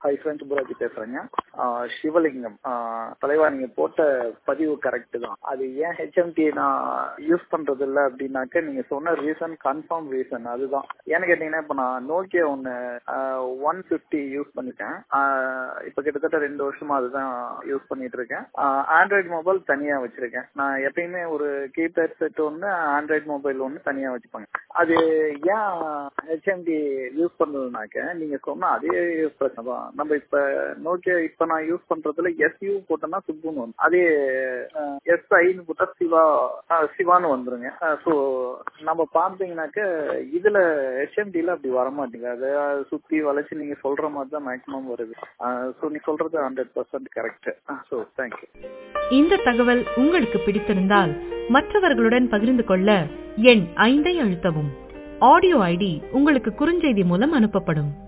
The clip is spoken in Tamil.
ஹைஃபன் சுப்புராஜ் பேசுறேங்க ஆஹ் சிவலிங்கம் ஆஹ் தலைவா நீங்க போட்ட பதிவு கரெக்ட் தான் அது ஏன் ஹெச்எம்டி நான் யூஸ் பண்றது இல்ல அப்படின்னாக்க நீங்க சொன்ன ரீசன் கன்ஃபார்ம் ரீசன் அதுதான் ஏன்னு கேட்டீங்கன்னா இப்ப நான் நோக்கியா ஒன்னு ஒன் பிப்டி யூஸ் பண்ணிட்டேன் ஆஹ் இப்ப கிட்டத்தட்ட ரெண்டு வருஷமா அதுதான் யூஸ் பண்ணிட்டு இருக்கேன் ஆண்ட்ராய்டு மொபைல் தனியா வச்சிருக்கேன் நான் எப்பயுமே ஒரு கீபேட் செட் ஒன்னு ஆண்ட்ராய்டு மொபைல் ஒன்னு தனியா வச்சுப்பாங்க அது ஏன் ஹெச்எம்டி யூஸ் பண்றதுனாக்க நீங்க சொன்ன அதே பிரச்சனை தான் நம்ம இப்ப நோக்கியா இப்ப நான் யூஸ் பண்றதுல எஸ்யூ போட்டோம்னா சுப்புன்னு வரும் அதே எஸ் ஐன்னு போட்டா சிவா ஆஹ் சிவான்னு வந்துருங்க ஸோ நம்ம பார்த்தீங்கன்னாக்க இதுல ஹெச்எம்டில அப்படி வர மாட்டேங்குது அதை சுத்தி வளைச்சு நீங்க சொல்ற மாதிரி தான் மேக்ஸிமம் வருது ஸோ நீ சொல்றது hundred percent correct so thank you இந்த தகவல் உங்களுக்கு பிடித்திருந்தால் மற்றவர்களுடன் பகிர்ந்து கொள்ள எண் ஐந்தை அழுத்தவும் ஆடியோ ஐடி உங்களுக்கு குறுஞ்செய்தி மூலம் அனுப்பப்படும்